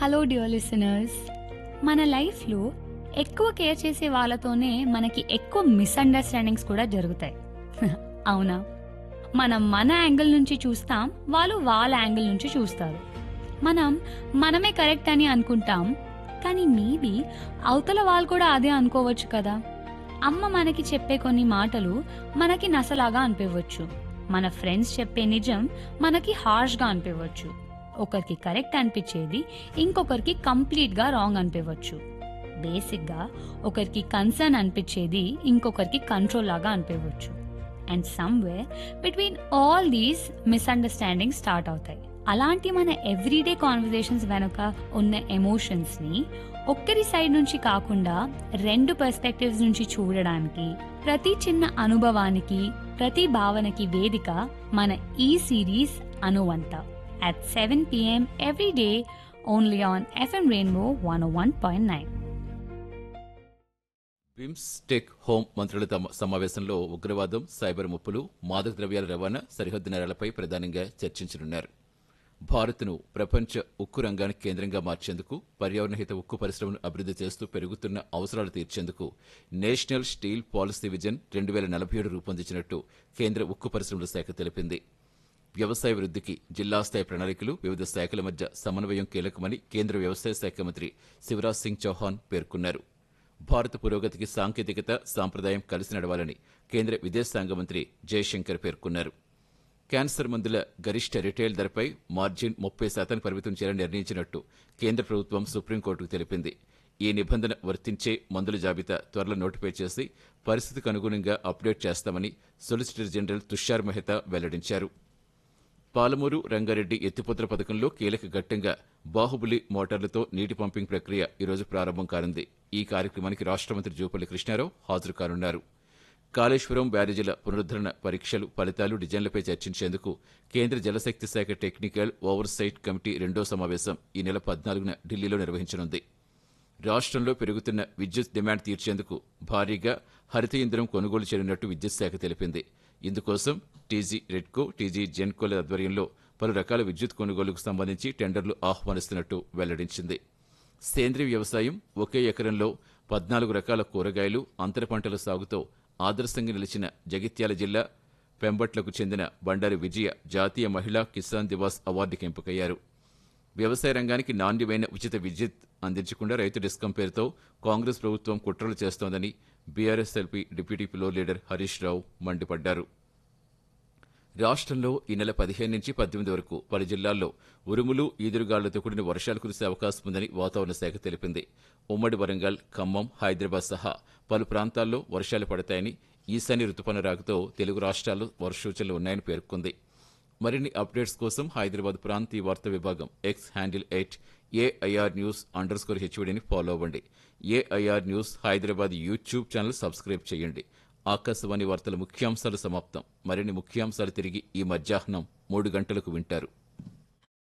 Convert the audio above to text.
hello dear listeners మన లైఫ్లో ఎక్కువ కేర్ చేసే వాళ్ళతోనే మనకి ఎక్కువ మిస్అండర్స్టాండింగ్స్ కూడా జరుగుతాయి అవునా మనం మన యాంగిల్ నుంచి చూస్తాం వాళ్ళు వాళ్ళ యాంగిల్ నుంచి చూస్తారు మనం మనమే కరెక్ట్ అని అనుకుంటాం కానీ మేబీ అవతల వాళ్ళు కూడా అదే అనుకోవచ్చు కదా అమ్మ మనకి చెప్పే కొన్ని మాటలు మనకి నసలాగా అనిపించవచ్చు మన ఫ్రెండ్స్ చెప్పే నిజం మనకి హార్ష్గా అనిపించవచ్చు ఒకరికి కరెక్ట్ అనిపించేది ఇంకొకరికి కంప్లీట్గా రాంగ్ అనిపించవచ్చు బేసిక్గా ఒకరికి కన్సర్న్ అనిపించేది ఇంకొకరికి కంట్రోల్ లాగా అనిపించవచ్చు and somewhere between all these misunderstanding start అవుతాయి అలాంటి మన ఎవ్రీడే కాన్వర్జేషన్స్ వెనుక ఉన్న ఎమోషన్స్ని ఒక్కరి సైడ్ నుంచి కాకుండా రెండు పర్స్పెక్టివ్స్ నుంచి చూడడానికి ప్రతి చిన్న అనుభవానికి ప్రతి భావనకి వేదిక మన ఈ సిరీస్ అనువంత at seven PM every day only on FM rainbow one one point nine BIMSTEC home మంత్రుల తమ సమావేశంలో ఉగ్రవాదం సైబర్ ముప్పులు మాదక ద్రవ్యాల రవాణా సరిహద్దు నేరాలపై ప్రధానంగా చర్చించనున్నారు భారత్ను ప్రపంచ ఉక్కు రంగానికి కేంద్రంగా మార్చేందుకు పర్యావరణ హిత ఉక్కు పరిశ్రమను అభివృద్ధి చేస్తూ పెరుగుతున్న అవసరాలు తీర్చేందుకు నేషనల్ స్టీల్ పాలసీ విజన్ రెండు వేల నలభై ఏడు రూపొందించినట్టు కేంద్ర ఉక్కు పరిశ్రమల శాఖ తెలిపింది వ్యవసాయ వృద్ధికి జిల్లా స్థాయి ప్రణాళికలు వివిధ శాఖల మధ్య సమన్వయం కీలకమని కేంద్ర వ్యవసాయ శాఖ మంత్రి శివరాజ్ సింగ్ చౌహాన్ పేర్కొన్నారు భారత పురోగతికి సాంకేతికత సాంప్రదాయం కలిసి నడవాలని కేంద్ర విదేశాంగ మంత్రి జయశంకర్ పేర్కొన్నారు క్యాన్సర్ మందుల గరిష్ట రిటైల్ ధరపై మార్జిన్ ముప్పై శాతానికి పరిమితం చేయాలని నిర్ణయించినట్టు కేంద్ర ప్రభుత్వం సుప్రీంకోర్టుకు తెలిపింది ఈ నిబంధన వర్తించే మందుల జాబితా త్వరలో నోటిఫై చేసి పరిస్థితికి అనుగుణంగా అప్డేట్ చేస్తామని సొలిసిటర్ జనరల్ తుషార్ మెహతా వెల్లడించారు పాలమూరు రంగారెడ్డి ఎత్తిపోతల పథకంలో కీలక ఘట్టంగా బాహుబలి మోటార్లతో నీటి పంపింగ్ ప్రక్రియ ఈరోజు ప్రారంభం కానుంది ఈ కార్యక్రమానికి రాష్ట్ర మంత్రి జూపల్లి కృష్ణారావు హాజరు కానున్నారు కాళేశ్వరం బ్యారేజీల పునరుద్దరణ పరీక్షలు ఫలితాలు డిజైన్లపై చర్చించేందుకు కేంద్ర జలశక్తి శాఖ టెక్నికల్ ఓవర్సైట్ కమిటీ రెండో సమావేశం ఈ నెల పద్నాలుగున ఢిల్లీలో నిర్వహించనుంది రాష్ట్రంలో పెరుగుతున్న విద్యుత్ డిమాండ్ తీర్చేందుకు భారీగా హరిత ఇంధనం కొనుగోలు చేయనున్నట్టు విద్యుత్ శాఖ తెలిపింది ఇందుకోసం టీజీ రెడ్కో టీజీ జెన్కోల ఆధ్వర్యంలో పలు రకాల విద్యుత్ కొనుగోలుకు సంబంధించి టెండర్లు ఆహ్వానిస్తున్నట్టు వెల్లడించింది సేంద్రీయ వ్యవసాయం ఒకే ఎకరంలో పద్నాలుగు రకాల కూరగాయలు అంతర పంటల సాగుతో ఆదర్శంగా నిలిచిన జగిత్యాల జిల్లా పెంబట్లకు చెందిన బండారి విజయ జాతీయ మహిళా కిసాన్ దివాస్ అవార్డుకి ఎంపికయ్యారు వ్యవసాయ రంగానికి నాణ్యమైన ఉచిత విద్యుత్ అందించకుండా రైతు డిస్కం పేరుతో కాంగ్రెస్ ప్రభుత్వం కుట్రలు చేస్తోందని BRS LP deputy floor leader Harish Rao మండిపడ్డారు రాష్ట్రంలో ఈ నెల పదిహేను నుంచి పద్దెనిమిది వరకు పలు జిల్లాల్లో ఉరుములు ఈదురుగాలులతో కూడిన వర్షాలు కురిసే అవకాశం ఉందని వాతావరణ శాఖ తెలిపింది ఉమ్మడి వరంగల్ ఖమ్మం హైదరాబాద్ సహా పలు ప్రాంతాల్లో వర్షాలు పడతాయని ఈశాన్య రుతుపవన రాకతో తెలుగు రాష్ట్రాల్లో వర్షసూచనలు ఉన్నాయని పేర్కొంది మరిన్ని అప్డేట్స్ కోసం హైదరాబాద్ ప్రాంతీయ వార్తా విభాగం X handle eight AIR news underscore హెచ్వీడీని ఫాలో అవ్వండి AIR news Hyderabad YouTube channel subscribe చేయండి ఆకాశవాణి వార్తల ముఖ్యాంశాలు సమాప్తం మరిన్ని ముఖ్యాంశాలు తిరిగి ఈ మధ్యాహ్నం మూడు గంటలకు వింటారు